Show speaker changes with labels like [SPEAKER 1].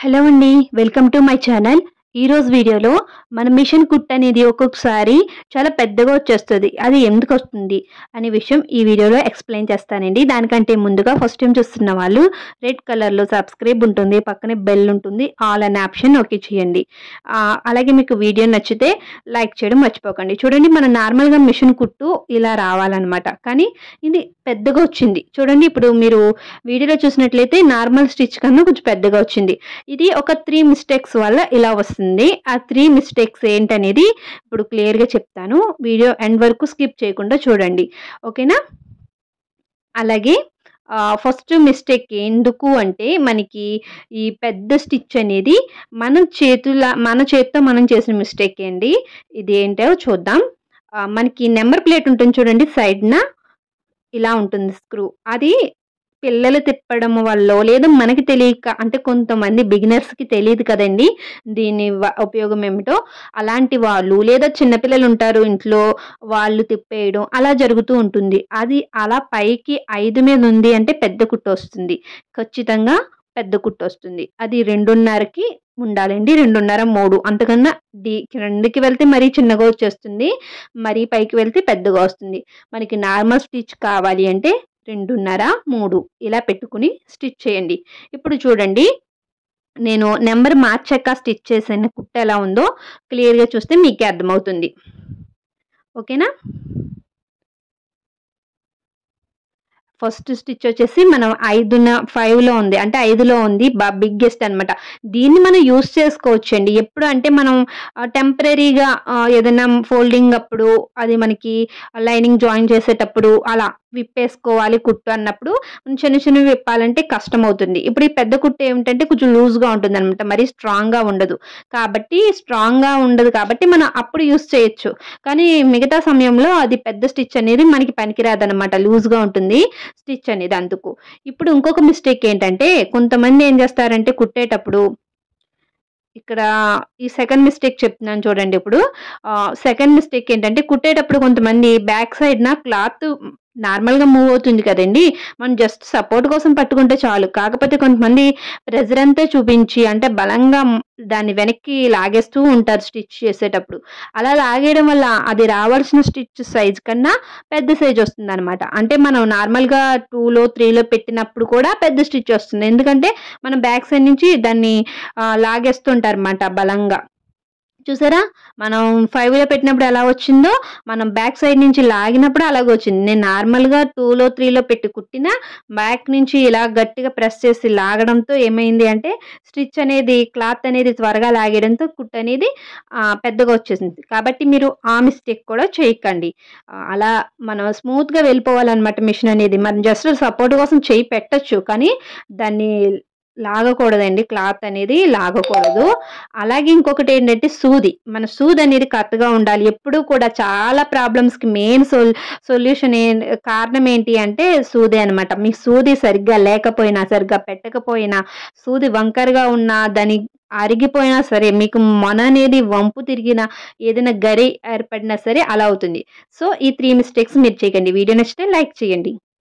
[SPEAKER 1] hello అండి welcome to my channel ఈ రోజు వీడియోలో మన మిషన్ కుట్ అనేది ఒక్కొక్కసారి చాలా పెద్దగా వచ్చేస్తుంది అది ఎందుకు వస్తుంది అనే విషయం ఈ వీడియోలో ఎక్స్ప్లెయిన్ చేస్తానండి దానికంటే ముందుగా ఫస్ట్ టైం చూస్తున్న వాళ్ళు రెడ్ కలర్లో సబ్స్క్రైబ్ ఉంటుంది పక్కనే బెల్ ఉంటుంది ఆల్ అనే ఆప్షన్ ఓకే చేయండి ఆ, అలాగే మీకు వీడియో నచ్చితే లైక్ చేయడం మర్చిపోకండి చూడండి మన నార్మల్గా మిషన్ కుట్టు ఇలా రావాలన్నమాట కానీ ఇది పెద్దగా వచ్చింది చూడండి ఇప్పుడు మీరు వీడియోలో చూసినట్లయితే నార్మల్ స్టిచ్ కన్నా కొంచెం పెద్దగా వచ్చింది ఇది ఒక త్రీ మిస్టేక్స్ వల్ల ఇలా వస్తుంది ఆ త్రీ మిస్టేక్స్ ఏంటనేది ఇప్పుడు క్లియర్గా చెప్తాను వీడియో ఎండ్ వరకు స్కిప్ చేయకుండా చూడండి ఓకేనా అలాగే ఫస్ట్ మిస్టేక్ ఎందుకు అంటే మనకి ఈ పెద్ద స్టిచ్ అనేది మన చేతుల మన చేతితో మనం చేసిన మిస్టేక్ అండి ఇది ఏంటో చూద్దాం ఆ, మనకి నెంబర్ ప్లేట్ ఉంటుంది చూడండి సైడ్న ఇలా ఉంటుంది స్క్రూ అది పిల్లలు తిప్పడం వల్ల లేదా మనకి తెలియక అంటే కొంతమంది బిగినర్స్కి తెలియదు కదండి దీని వ- ఉపయోగం ఏమిటో అలాంటి వాళ్ళు లేదా చిన్నపిల్లలు ఉంటారు ఇంట్లో వాళ్ళు తిప్పేయడం అలా జరుగుతూ ఉంటుంది అది అలా పైకి ఐదు మీద ఉంది అంటే పెద్ద కుట్టు వస్తుంది ఖచ్చితంగా పెద్ద కుట్టు వస్తుంది అది రెండున్నరకి ఉండాలండి రెండున్నర మూడు అంతకన్నా డి కిందకి వెళ్తే మరీ చిన్నగా వచ్చేస్తుంది మరీ పైకి వెళ్తే పెద్దగా వస్తుంది మనకి నార్మల్ స్టిచ్ కావాలి అంటే రెండున్నర మూడు ఇలా పెట్టుకుని స్టిచ్ చేయండి ఇప్పుడు చూడండి నేను నెంబర్ మార్చాక స్టిచ్ చేసిన కుట్ట ఎలా ఉందో క్లియర్గా చూస్తే మీకే అర్థమవుతుంది ఓకేనా ఫస్ట్ స్టిచ్ వచ్చేసి మనం ఐదున ఫైవ్లో ఉంది అంటే ఐదులో ఉంది బా బిగ్గెస్ట్ అనమాట దీన్ని మనం యూస్ చేసుకోవచ్చు అండి ఎప్పుడు అంటే మనం టెంపరీగా ఏదైనా ఫోల్డింగ్ అప్పుడు అది మనకి లైనింగ్ జాయిన్ చేసేటప్పుడు అలా విప్పేసుకోవాలి కుట్టు అన్నప్పుడు మనం చిన్న చిన్నవి విప్పాలంటే కష్టం అవుతుంది ఇప్పుడు ఈ పెద్ద కుట్టు ఏమిటంటే కొంచెం లూజ్గా ఉంటుంది అనమాట మరీ స్ట్రాంగ్గా ఉండదు కాబట్టి స్ట్రాంగ్గా ఉండదు కాబట్టి మనం అప్పుడు యూస్ చేయొచ్చు కానీ మిగతా సమయంలో అది పెద్ద స్టిచ్ అనేది మనకి పనికిరాదు అనమాట లూజ్గా ఉంటుంది స్టిచ్ అనేది అందుకు ఇప్పుడు ఇంకొక మిస్టేక్ ఏంటంటే కొంతమంది ఏం చేస్తారంటే కుట్టేటప్పుడు ఇక్కడ ఈ సెకండ్ మిస్టేక్ చెప్తున్నాను చూడండి ఇప్పుడు సెకండ్ మిస్టేక్ ఏంటంటే కుట్టేటప్పుడు కొంతమంది బ్యాక్ సైడ్ నా క్లాత్ నార్మల్గా మూవ్ అవుతుంది కదండి మనం జస్ట్ సపోర్ట్ కోసం పట్టుకుంటే చాలు కాకపోతే కొంతమంది ప్రెజర్ అంతా చూపించి అంటే బలంగా మ్- దాన్ని వెనక్కి లాగేస్తూ ఉంటారు స్టిచ్ చేసేటప్పుడు అలా లాగేయడం వల్ల అది రావాల్సిన స్టిచ్ సైజ్ కన్నా పెద్ద సైజ్ వస్తుంది అనమాట అంటే మనం నార్మల్గా టూలో త్రీలో పెట్టినప్పుడు కూడా పెద్ద స్టిచ్ వస్తుంది ఎందుకంటే మనం బ్యాక్ సైడ్ నుంచి దాన్ని ఆ, లాగేస్తుంటారు అనమాట బలంగా చూసారా మనం ఫైవ్లో పెట్టినప్పుడు ఎలా వచ్చిందో మనం బ్యాక్ సైడ్ నుంచి లాగినప్పుడు అలాగే వచ్చింది నేను నార్మల్గా టూలో త్రీలో పెట్టి కుట్టిన బ్యాక్ నుంచి ఇలా గట్టిగా ప్రెస్ చేసి లాగడంతో ఏమైంది అంటే స్టిచ్ అనేది క్లాత్ అనేది త్వరగా లాగేయడంతో కుట్ అనేది ఆ, పెద్దగా వచ్చేసింది కాబట్టి మీరు ఆ మిస్టేక్ కూడా చేయకండి ఆ, అలా మనం స్మూత్గా వెళ్ళిపోవాలన్నమాట మిషన్ అనేది మనం జస్ట్ సపోర్ట్ కోసం చేయి పెట్టచ్చు కానీ దాన్ని లాగకూడదండి క్లాత్ అనేది లాగకూడదు అలాగే ఇంకొకటి ఏంటంటే సూది మన సూది అనేది కరెక్ట్గా ఉండాలి ఎప్పుడూ కూడా చాలా ప్రాబ్లమ్స్కి మెయిన్ సొల్ సొల్యూషన్ ఏ కారణం ఏంటి అంటే సూది అనమాట మీ సూది సరిగ్గా లేకపోయినా సరిగ్గా పెట్టకపోయినా సూది వంకరగా ఉన్నా దాని అరిగిపోయినా సరే మీకు మొన అనేది వంపు తిరిగినా ఏదైనా గరి ఏర్పడినా సరే అలా అవుతుంది సో ఈ త్రీ మిస్టేక్స్ మీరు చేయకండి వీడియో నచ్చితే లైక్ చేయండి